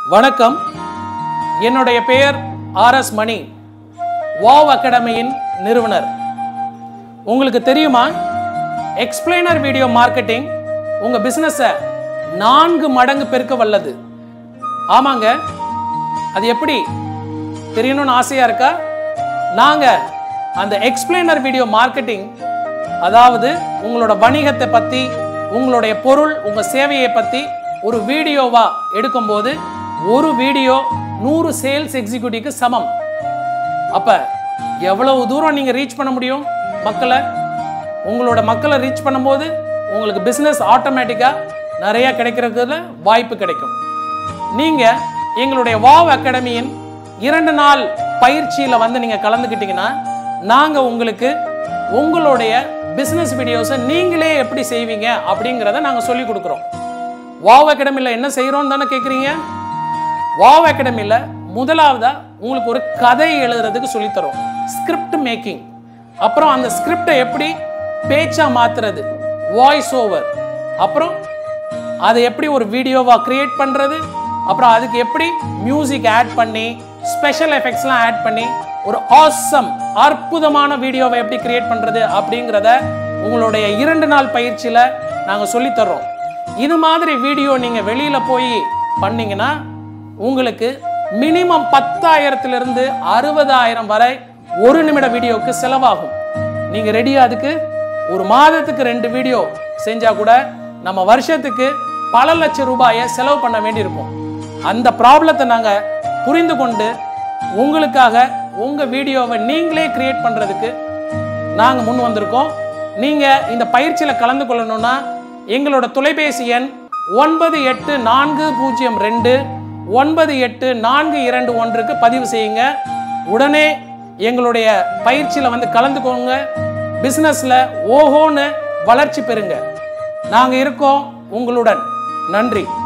வணக்கம் என்னுடைய பெயர் ஆர் எஸ் மணி வாவ் அகாடமியின் நிறுவனர் உங்களுக்கு தெரியுமா எக்ஸ்பிளைனர் வீடியோ மார்க்கெட்டிங் உங்க பிசினஸை நான்கு மடங்கு பெருக்க வல்லது ஆமாங்க அது எப்படி தெரியணும்னு ஆசையா இருக்கா நாங்க அந்த எக்ஸ்பிளைனர் வீடியோ மார்க்கெட்டிங் அதாவது உங்களோட வணிகத்தை பத்தி உங்களுடைய பொருள் உங்க சேவையை பத்தி ஒரு வீடியோவா எடுக்கும்போது ஒரு வீடியோ நூறு சேல்ஸ் எக்ஸிக்யூட்டிவ்க்கு சமம் அப்ப எவ்வளவு தூரம் நீங்க ரீச் பண்ண முடியும் மக்களை உங்களோட மக்களை ரீச் பண்ணும்போது உங்களுக்கு பிசினஸ் ஆட்டோமேட்டிக்கா நிறைய கிடைக்கிறதுல வாய்ப்பு கிடைக்கும் நீங்க எங்களுடைய வாவ் அகாடமியின் இரண்டு நாள் பயிற்சியில வந்து நீங்க கலந்துக்கிட்டீங்கன்னா நாங்க உங்களுக்கு உங்களுடைய பிசினஸ் வீடியோஸை நீங்களே எப்படி செய்வீங்க அப்படிங்கிறத நாங்க சொல்லி கொடுக்குறோம் வாவ் அகாடமியில் என்ன செய்கிறோம் தானே கேட்குறீங்க வாவ் அகாடமியில் முதலாவதா உங்களுக்கு ஒரு கதை எழுதுறதுக்கு சொல்லித்தரோம் ஸ்கிரிப்ட் மேக்கிங் அப்புறம் அந்த ஸ்கிரிப்டை எப்படி பேச்சா மாத்துறது வாய்ஸ் ஓவர் அப்புறம் அதை எப்படி ஒரு வீடியோவா கிரியேட் பண்றது அப்புறம் அதுக்கு எப்படி மியூசிக் ஆட் பண்ணி ஸ்பெஷல் எஃபெக்ட்ஸ்லாம் ஆட் பண்ணி ஒரு ஆசம் அற்புதமான வீடியோவை எப்படி கிரியேட் பண்றது அப்படிங்கிறத உங்களுடைய இரண்டு நாள் பயிற்சியில நாங்க சொல்லித் தர்றோம் இது மாதிரி வீடியோ நீங்க வெளியில போய் பண்ணீங்கன்னா உங்களுக்கு மினிமம் பத்தாயிரத்திலிருந்து அறுபதாயிரம் வரை ஒரு நிமிட வீடியோவுக்கு செலவாகும் நீங்க ரெடியா அதுக்கு ஒரு மாதத்துக்கு ரெண்டு வீடியோ செஞ்சா கூட நம்ம வருஷத்துக்கு பல லட்சம் ரூபாயை செலவு பண்ண வேண்டியிருக்கும் அந்த ப்ராப்ளத்தை நாங்க புரிந்து கொண்டு உங்களுக்காக உங்க வீடியோவை நீங்களே கிரியேட் பண்றதுக்கு நாங்க முன் வந்திருக்கோம் நீங்க இந்த பயிற்சியில கலந்து கொள்ளணும்னா எங்களோட தொலைபேசி எண் ஒன்பது எட்டு நான்கு பூஜ்ஜியம் ரெண்டு ஒன்பது எட்டு நான்கு இரண்டு ஒன்றுக்கு பதிவு செய்யுங்க உடனே எங்களுடைய பயிற்சியில வந்து கலந்துக்கோங்க பிசினஸ்ல ஓஹோன்னு வளர்ச்சி பெறுங்க நாங்க இருக்கோம் உங்களுடன் நன்றி